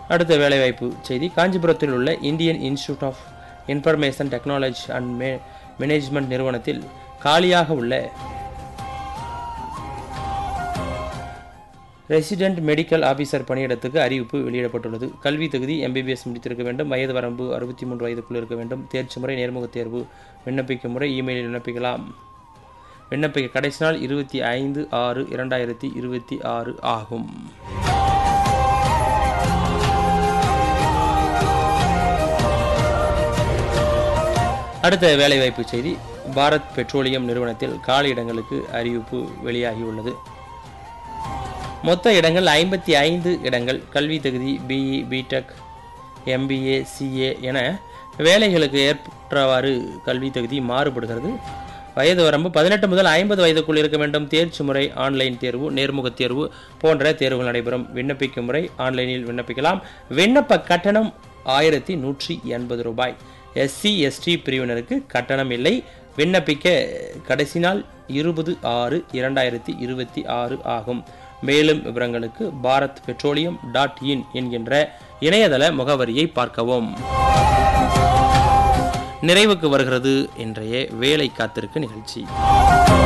அடுத்த வேலைவாய்ப்பு செய்தி காஞ்சிபுரத்தில் உள்ள Indian Institute of Information Technology and மே மேனேஜ்மெண்ட் நிறுவனத்தில் காலியாக உள்ள ரெசிடென்ட் மெடிக்கல் ஆபீசர் பணியிடத்துக்கு அறிவிப்பு வெளியிடப்பட்டுள்ளது கல்வி தகுதி எம்பிபிஎஸ் முடித்திருக்க வேண்டும் வயது வரம்பு அறுபத்தி மூன்று வயதுக்குள் இருக்க வேண்டும் தேர்ச்சி முறை நேர்முகத் தேர்வு விண்ணப்பிக்கும் முறை இமெயிலில் விண்ணப்பிக்கலாம் விண்ணப்பிக்க கடைசி நாள் இருபத்தி ஐந்து ஆறு இரண்டாயிரத்தி இருபத்தி ஆறு ஆகும் அடுத்த வேலைவாய்ப்பு செய்தி பாரத் பெட்ரோலியம் நிறுவனத்தில் காலி இடங்களுக்கு அறிவிப்பு வெளியாகியுள்ளது மொத்த இடங்கள் ஐம்பத்தி ஐந்து இடங்கள் கல்வி தகுதி பிஇ பிடெக் எம்பிஏ சிஏ என வேலைகளுக்கு ஏற்றவாறு கல்வி தகுதி மாறுபடுகிறது வயது வரம்பு பதினெட்டு முதல் ஐம்பது வயதுக்குள் இருக்க வேண்டும் தேர்ச்சி முறை ஆன்லைன் தேர்வு நேர்முகத் தேர்வு போன்ற தேர்வுகள் நடைபெறும் விண்ணப்பிக்கும் முறை ஆன்லைனில் விண்ணப்பிக்கலாம் விண்ணப்ப கட்டணம் ஆயிரத்தி நூற்றி எண்பது ரூபாய் எஸ்சி எஸ்டி பிரிவினருக்கு கட்டணம் இல்லை விண்ணப்பிக்க கடைசி நாள் இருபது ஆறு இரண்டாயிரத்தி இருபத்தி ஆறு ஆகும் மேலும் விவரங்களுக்கு பாரத் பெட்ரோலியம் டாட் இன் என்கின்ற இணையதள முகவரியை பார்க்கவும் நிறைவுக்கு வருகிறது இன்றைய வேலை காத்திருக்கு நிகழ்ச்சி